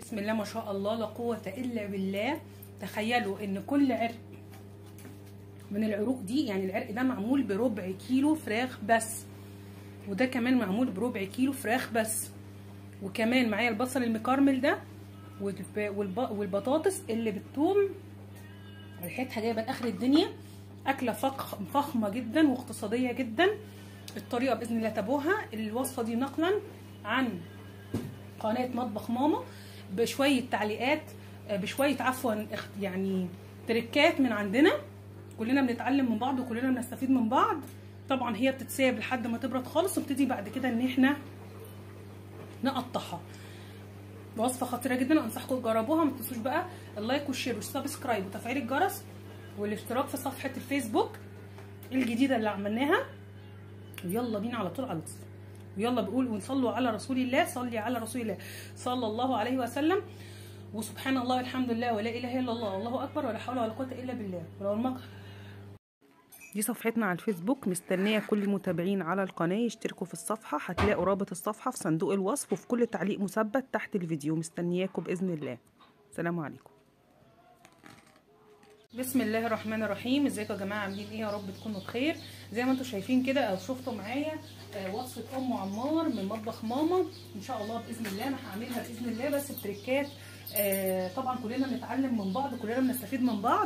بسم الله ما شاء الله لا قوة إلا بالله تخيلوا إن كل عرق من العروق دي يعني العرق ده معمول بربع كيلو فراخ بس وده كمان معمول بربع كيلو فراخ بس وكمان معايا البصل المكرمل ده والبطاطس اللي بالثوم ريحتها جايبه لاخر الدنيا اكله فخ فخمه جدا واقتصاديه جدا الطريقه باذن الله تابوها الوصفه دي نقلا عن قناه مطبخ ماما بشويه تعليقات بشويه عفوا يعني تريكات من عندنا كلنا بنتعلم من بعض وكلنا بنستفيد من بعض طبعا هي بتتساب لحد ما تبرد خالص وبتدي بعد كده ان احنا نقطعها وصفه خطيره جدا انصحكم تجربوها ما تنسوش بقى اللايك والشير والسبسكرايب وتفعيل الجرس والاشتراك في صفحه الفيسبوك الجديده اللي عملناها ويلا بينا على طول على الوصفه ويلا بقول ونصلوا على رسول الله صلي على رسول الله صلى الله عليه وسلم وسبحان الله والحمد لله ولا اله الا الله والله اكبر ولا حول ولا قوه الا بالله ولو المقر دي صفحتنا على الفيسبوك مستنيه كل المتابعين على القناه يشتركوا في الصفحه هتلاقوا رابط الصفحه في صندوق الوصف وفي كل تعليق مثبت تحت الفيديو مستنياكم باذن الله السلام عليكم بسم الله الرحمن الرحيم ازيكم يا جماعه عاملين ايه يا رب تكونوا بخير زي ما انتم شايفين كده او شفتوا معايا وصفه ام عمار من مطبخ ماما ان شاء الله باذن الله انا هعملها باذن الله بس بتريكات طبعا كلنا بنتعلم من بعض كلنا بنستفيد من بعض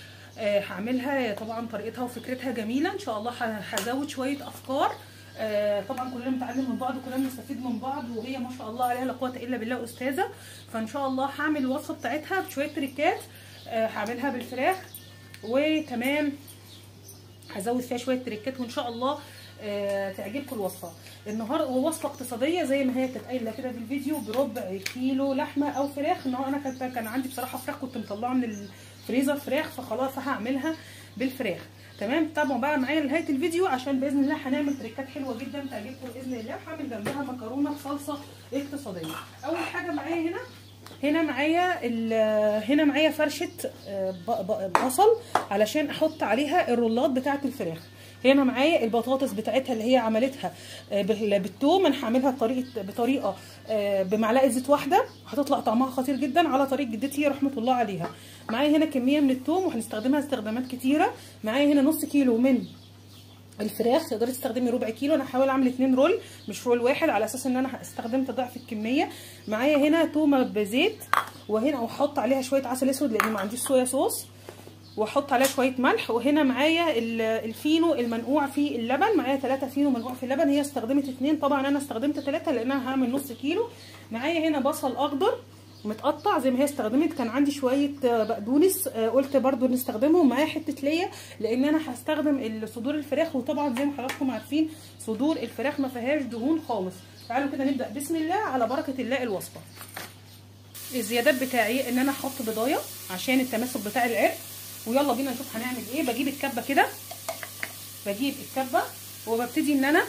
هعملها طبعا طريقتها وفكرتها جميله ان شاء الله هزود شويه افكار طبعا كلنا بنتعلم من بعض وكلنا بنستفيد من بعض وهي ما شاء الله عليها لا قوه الا بالله استاذه فان شاء الله هعمل الوصفه بتاعتها بشويه تريكات هعملها بالفراخ وكمان هزود فيها شويه تريكات وان شاء الله تعجبكم الوصفه النهارده وصفه اقتصاديه زي ما هي كانت قايله كده في الفيديو بربع كيلو لحمه او فراخ ان انا كان كان عندي بصراحه فراخ كنت مطلعه من الفريزر فراخ فخلاص هعملها بالفراخ تمام تابعوا بقى معايا لنهايه الفيديو عشان باذن الله هنعمل تريكات حلوه جدا تعجبكم باذن الله وهعمل جنبها مكرونه بصلصه اقتصاديه اول حاجه معايا هنا هنا معايا هنا معايا فرشه بصل علشان احط عليها الرولات بتاعه الفراخ هنا معايا البطاطس بتاعتها اللي هي عملتها بالثوم انا هعملها بطريقه بطريقه بمعلقه زيت واحده هتطلع طعمها خطير جدا على طريقه جدتي رحمه الله عليها معايا هنا كميه من الثوم وهنستخدمها استخدامات كتيره معايا هنا نص كيلو من الفراخ تقدري تستخدمي ربع كيلو انا هحاول اعمل اتنين رول مش رول واحد على اساس ان انا استخدمت ضعف الكميه معايا هنا تومه بزيت وهنا واحط عليها شويه عسل اسود لان ما عنديش صويا صوص واحط عليها شويه ملح وهنا معايا الفينو المنقوع في اللبن معايا 3 فينو منقوع في اللبن هي استخدمت اتنين طبعا انا استخدمت 3 لان انا هعمل نص كيلو معايا هنا بصل اخضر متقطع زي ما هي استخدمت كان عندي شويه بقدونس قلت برضو نستخدمهم معايا حته ليا لان انا هستخدم صدور الفراخ وطبعا زي ما حضراتكم عارفين صدور الفراخ ما فيهاش دهون خالص تعالوا كده نبدا بسم الله على بركه الله الوصفه الزيادات بتاعي ان انا احط بضايه عشان التماسك بتاع العرق ويلا بينا نشوف هنعمل ايه بجيب الكبه كده بجيب الكبه وببتدي ان انا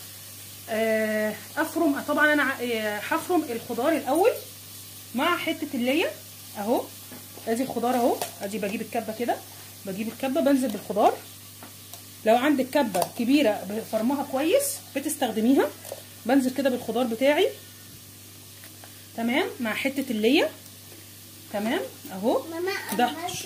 افرم طبعا انا هفرم الخضار الاول مع حته الليه اهو ادي الخضار اهو ادي بجيب الكبه كده بجيب الكبه بنزل بالخضار لو عندك كبه كبيره فرمها كويس بتستخدميها بنزل كده بالخضار بتاعي تمام مع حته الليه تمام اهو ده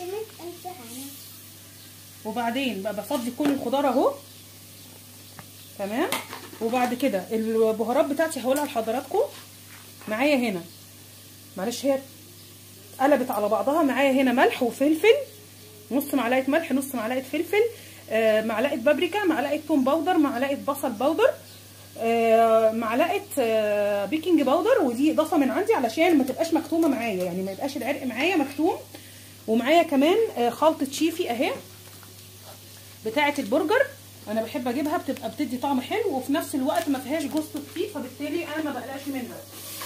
وبعدين بقى بفضي كل الخضار اهو تمام وبعد كده البهارات بتاعتي هقولها لحضراتكم معايا هنا معلش هي قلبت على بعضها معايا هنا ملح وفلفل نص معلقه ملح نص معلقه فلفل آه معلقه بابريكا معلقه توم باودر معلقه بصل باودر آه معلقه آه بيكنج باودر ودي اضافه من عندي علشان ما تبقاش مكتومه معايا يعني ما يبقاش العرق معايا مكتوم ومعايا كمان آه خلطه شيفي اهي بتاعه البرجر انا بحب اجيبها بتبقى بتدي طعم حلو وفي نفس الوقت ما فيهاش جوز كتير فبالتالي انا ما بقلقش منها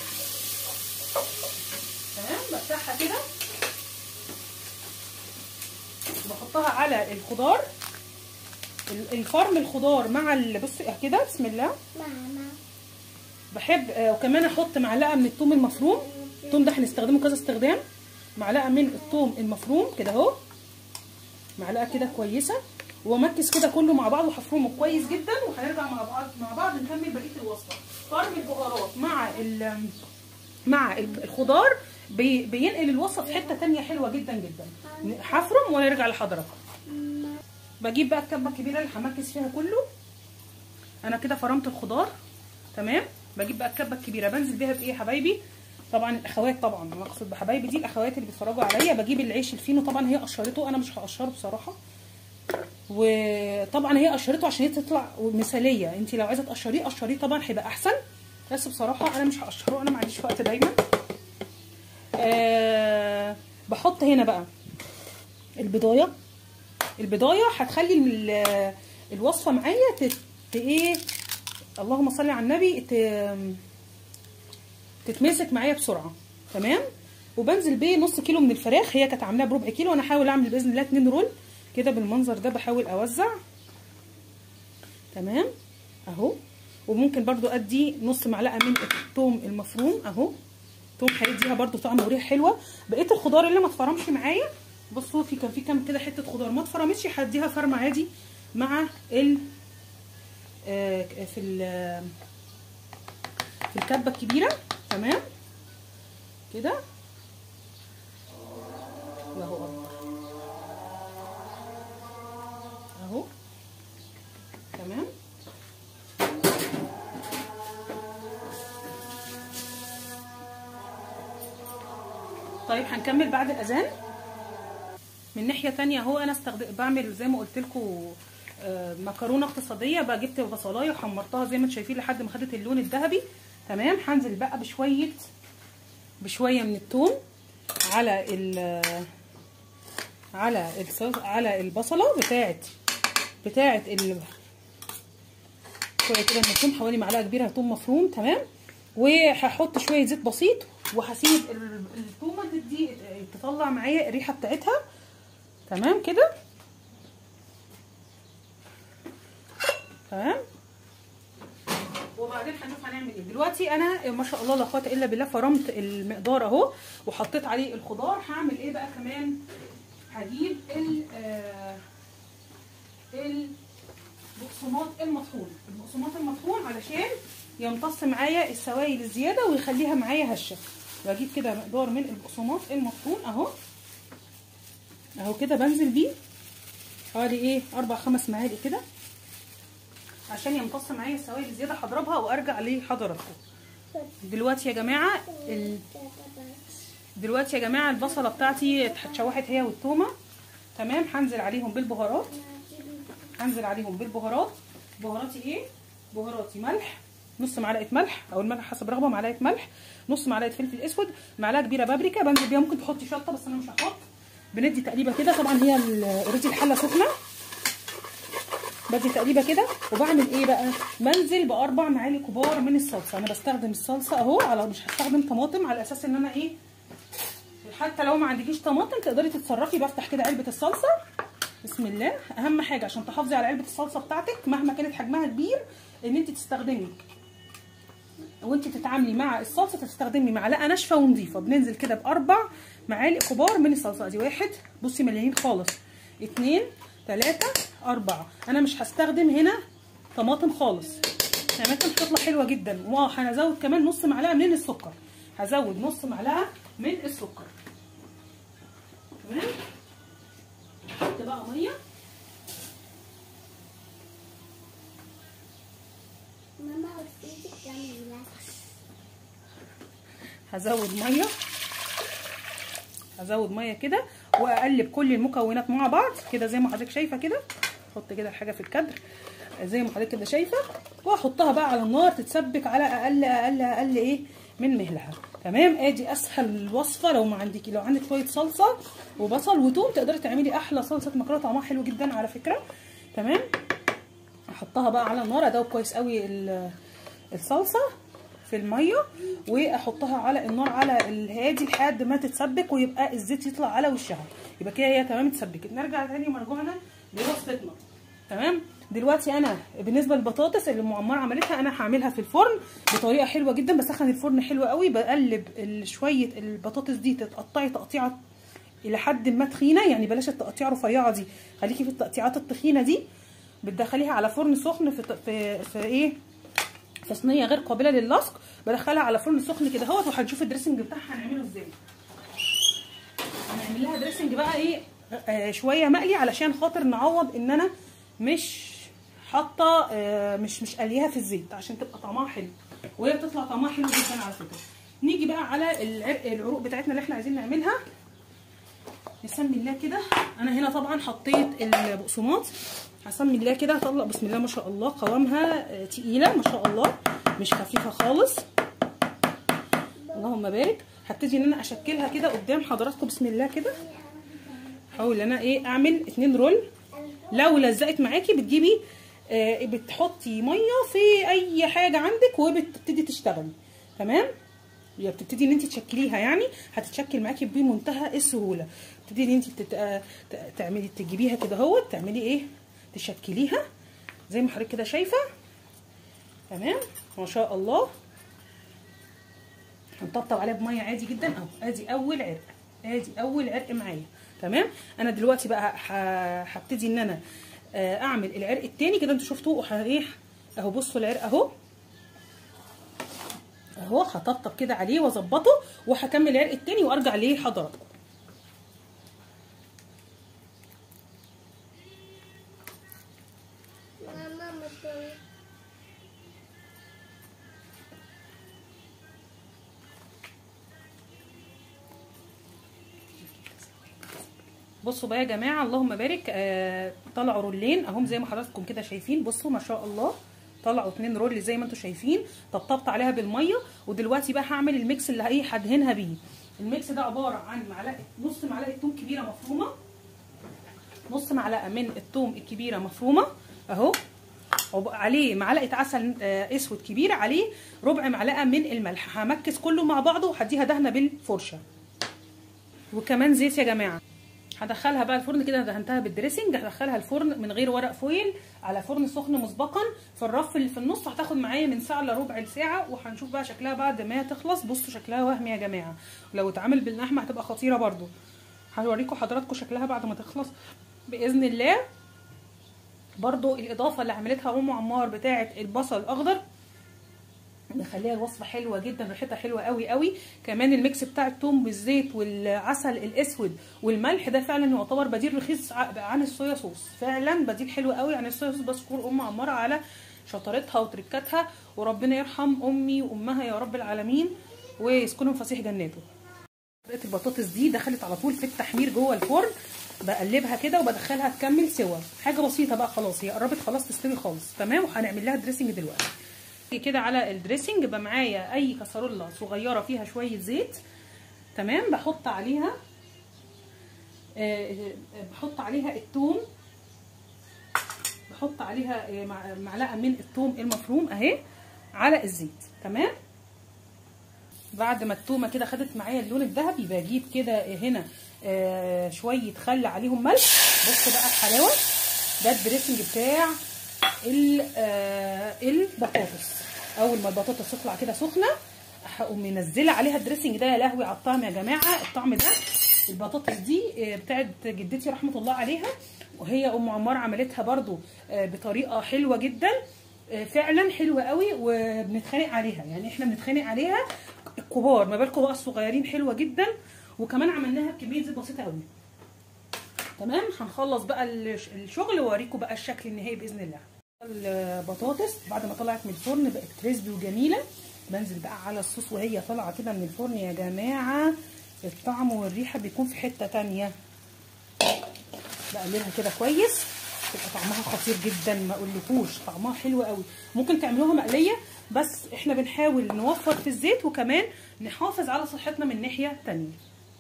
تمام بفتحها كده بحطها على الخضار الفرم الخضار مع بصي كده بسم الله ماما بحب آه وكمان احط معلقه من الثوم المفروم الثوم ده هنستخدمه كذا استخدام معلقه من الثوم المفروم كده اهو معلقه كده كويسه وامكس كده كله مع بعض وهفرمه كويس جدا وهنرجع مع بعض مع بعض نكمل بقيه الوصفه فرم البهارات مع مع الخضار بي بينقل الوصفه في حته تانية حلوه جدا جدا هفرم ونرجع لحضراتكم بجيب بقى الكبه الكبيره اللي همركز فيها كله انا كده فرمت الخضار تمام بجيب بقى الكبه الكبيره بنزل بيها بايه يا حبايبي طبعا الاخوات طبعا انا اقصد بحبايبي دي الاخوات اللي بيتفرجوا عليا بجيب العيش الفينو طبعا هي قشرته انا مش هقشره بصراحه وطبعا هي قشرته عشان هي تطلع مثاليه انت لو عايزه تقشريه قشريه طبعا هيبقى احسن بس بصراحه انا مش هقشره انا معليش وقت دايما أه بحط هنا بقى البضايه البضايه هتخلي ال- الوصفه معايا تت ايه اللهم صل على النبي ت... تتمسك معايا بسرعه تمام وبنزل بيه نص كيلو من الفراخ هي كانت عاملاها بربع كيلو وانا هحاول اعمل باذن الله 2 رول كده بالمنظر ده بحاول اوزع تمام اهو وممكن برضو ادي نص معلقه من الثوم المفروم اهو الثوم هيديها برضو طعم وريحه حلوه بقيه الخضار اللي ما اتفرمش معايا بصوا في كان في كام كده حته خضار ما اتفرمتش هديها فرمه عادي مع ال آه، في ال في الكبه الكبيره تمام كده الله اكبر اهو تمام طيب هنكمل بعد الاذان من ناحيه تانية اهو انا استخدم بعمل زي ما قلت لكم مكرونه اقتصاديه بقى جبت بصلايه وحمرتها زي ما انتم شايفين لحد ما خدت اللون الذهبي تمام هنزل بقى بشويه بشويه من الثوم على ال على الصوص على البصله بتاعت بتاعت ال شويه كده من الثوم حوالي معلقه كبيره ثوم مفروم تمام وهحط شويه زيت بسيط وهسيب ال- الثومه دي تطلع معايا الريحه بتاعتها تمام كده تمام وبعدين هنشوف هنعمل ايه دلوقتي انا ما شاء الله لا قوه الا بالله فرمت المقدار اهو وحطيت عليه الخضار هعمل ايه بقى كمان هجيب ال آه البقسماط المطحون البقسماط المطحون علشان يمتص معايا السوائل الزياده ويخليها معايا هشه واجيب كده مقدار من البقسماط المطحون اهو اهو كده بنزل بيه حوالي ايه اربع خمس معالق كده عشان يمتص معايا السوائل الزياده هضربها وارجع لحضراتكم دلوقتي يا جماعه ال... دلوقتي يا جماعه البصله بتاعتي اتشوحت هي والتومه تمام هنزل عليهم بالبهارات هنزل عليهم بالبهارات بهاراتي ايه بهاراتي ملح نص معلقه ملح او الملح حسب رغبه معلقه ملح نص معلقه فلفل اسود معلقه كبيره بابريكا بنزل بيها ممكن تحطي شطه بس انا مش هحط بندي تقليبه كده طبعا هي اوريدي الحله سخنه بدي تقليبه كده وبعمل ايه بقى بنزل باربع معالق كبار من الصلصه انا بستخدم الصلصه اهو على مش هستخدم طماطم على اساس ان انا ايه حتى لو ما عندكيش طماطم تقدري تتصرفي بفتح كده علبه الصلصه بسم الله اهم حاجه عشان تحافظي على علبه الصلصه بتاعتك مهما كانت حجمها كبير ان انت تستخدمي وانت بتتعاملي مع الصلصه تستخدمي معلقه ناشفه ونظيفه بننزل كده باربع معالق كبار من الصلصه دي واحد بصي مليانين خالص اتنين تلاتة أربعة أنا مش هستخدم هنا طماطم خالص طماطم هتطلع حلوة جدا وهنزود كمان نص معلقة من السكر هزود نص معلقة من السكر تمام احط بقى مية ماما وسيتك تعمل لك هزود ميه هزود ميه كده واقلب كل المكونات مع بعض كده زي ما حضرتك شايفه كده احط كده الحاجه في الكادر زي ما حضرتك كده شايفه واحطها بقى على النار تتسبك على اقل اقل اقل ايه من مهلها تمام ادي اسهل وصفه لو ما عندك لو عندك شويه صلصه وبصل وتوم تقدري تعملي احلى صلصه مكرونه طعمها حلو جدا على فكره تمام احطها بقى على النار ادوب كويس قوي ال- الصلصه في الميه واحطها على النار على الهادي لحد ما تتسبك ويبقى الزيت يطلع على وشها يبقى كده هي تمام اتسبكت نرجع تاني مرجوعنا لوصفتنا تمام دلوقتي انا بالنسبه للبطاطس اللي ام عمار عملتها انا هعملها في الفرن بطريقه حلوه جدا بسخن الفرن حلو قوي بقلب ال- شويه البطاطس دي تتقطعي تقطيعه الى حد ما تخينه يعني بلاش التقطيعه الرفيعه دي خليكي في التقطيعات التخينه دي بتدخليها على فرن سخن في في, في ايه في صينيه غير قابله للصق بدخلها على فرن سخن كده اهوت وهنشوف الدريسنج بتاعها هنعمله ازاي الدريسنج بقى ايه آه شويه مقلي علشان خاطر نعوض ان انا مش حاطه آه مش مش قليها في الزيت عشان تبقى طعمها حلو وهي بتطلع طعمها حلو جدا على فكره نيجي بقى على العرق العروق بتاعتنا اللي احنا عايزين نعملها نسمي الله كده انا هنا طبعا حطيت البقسماط هسمي الله كده هطلع بسم الله ما شاء الله قوامها آه، تقيله ما شاء الله مش خفيفه خالص اللهم بارك هبتدي ان انا اشكلها كده قدام حضراتكم بسم الله كده احاول ان انا ايه اعمل اتنين رول لو لزقت معاكي بتجيبي آه بتحطي ميه في اي حاجه عندك وبتبتدي تشتغلي تمام هي بتبتدي ان انت تشكليها يعني هتتشكل معاكي بمنتهى السهوله تبتدي ان انت تت... آه، ت- تعملي تجيبيها كده اهوت تعملي ايه تشكليها زي ما حضرتك كده شايفه تمام ما شاء الله هنطبطب عليها بميه عادي جدا اهو ادي اول عرق ادي اول عرق معايا تمام انا دلوقتي بقى ه- هبتدي ان انا آه، اعمل العرق التاني كده انتوا شفتوه وح- ايه اهو بصوا العرق اهو اهو هطبطب كده عليه واظبطه وهكمل العرق التاني وارجع ليه لحضراتكم ماما مطلوب بصوا بقى يا جماعه اللهم بارك آه طلعوا رولين اهم زي ما حضراتكم كده شايفين بصوا ما شاء الله طلعوا اتنين رول زي ما انتم شايفين طبطبت عليها بالميه ودلوقتي بقى هعمل الميكس اللي ايه هدهنها بيه الميكس ده عباره عن معلقه نص معلقه توم كبيره مفرومه نص معلقه من الثوم الكبيره مفرومه اهو وب- عليه معلقه عسل آه، اسود كبيره عليه ربع معلقه من الملح همكس كله مع بعضه وهديها دهنه بالفرشه وكمان زيت يا جماعه هدخلها بقى الفرن كده دهنتها بالدريسنج هدخلها الفرن من غير ورق فويل على فرن سخن مسبقا في الرف اللي في النص هتاخد معايا من ساعه لربع ساعه وهنشوف بقى شكلها بعد ما تخلص بصوا شكلها وهمي يا جماعه ولو اتعمل باللحمه هتبقى خطيره برضو هوريكم حضراتكم شكلها بعد ما تخلص باذن الله برضو الاضافه اللي عملتها ام عمار بتاعه البصل الاخضر مخليها الوصفه حلوه جدا ريحتها حلوه قوي قوي كمان الميكس بتاع الثوم بالزيت والعسل الاسود والملح ده فعلا يعتبر بديل رخيص ع- عن الصويا صوص فعلا بديل حلو قوي عن الصويا صوص بشكر ام عماره على شطارتها وتركاتها وربنا يرحم امي وامها يا رب العالمين ويسكنهم فسيح جناته طريقه البطاطس دي دخلت على طول في التحمير جوه الفرن بقلبها كده وبدخلها تكمل سوا حاجه بسيطه بقى خلاص هي قربت خلاص تستوي خالص تمام وهنعمل لها دريسنج دلوقتي كده على الدريسنج يبقى معايا اي كسرولة صغيره فيها شويه زيت تمام بحط عليها آه، آه، بحط عليها الثوم بحط عليها آه، مع- معلقه من الثوم المفروم اهي على الزيت تمام بعد ما التومه كده خدت معايا اللون الذهبي بجيب كده هنا آه، شويه خل عليهم ملح بص بقى الحلاوه ده الدريسنج بتاع ال- آه، البطاطس اول ما البطاطس تطلع كده سخنه هقوم منزله عليها الدريسنج ده يا لهوي على الطعم يا جماعه الطعم ده البطاطس دي آه، بتاعت جدتي رحمه الله عليها وهي ام عمار عملتها برضو آه، بطريقه حلوه جدا آه، فعلا حلوه قوي وبنتخانق عليها يعني احنا بنتخانق عليها الكبار ما بالكم بقى الصغيرين حلوه جدا وكمان عملناها بكميه زيت بسيطه قوي تمام هنخلص بقى الش- الشغل واوريكم بقى الشكل النهائي باذن الله البطاطس بعد ما طلعت من الفرن بقت كريسبي وجميله بنزل بقى على الصوص وهي طالعه كده من الفرن يا جماعه الطعم والريحه بيكون في حته تانية بقلبها كده كويس تبقى طعمها خطير جدا ما اقولكوش طعمها حلو قوي ممكن تعملوها مقليه بس احنا بنحاول نوفر في الزيت وكمان نحافظ على صحتنا من ناحيه تانية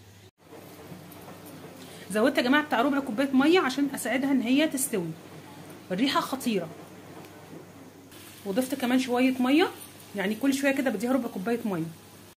زودت يا جماعه بتاع ربع كوبايه ميه عشان اساعدها ان هي تستوي الريحه خطيره وضفت كمان شويه ميه يعني كل شويه كده بديها ربع كوبايه ميه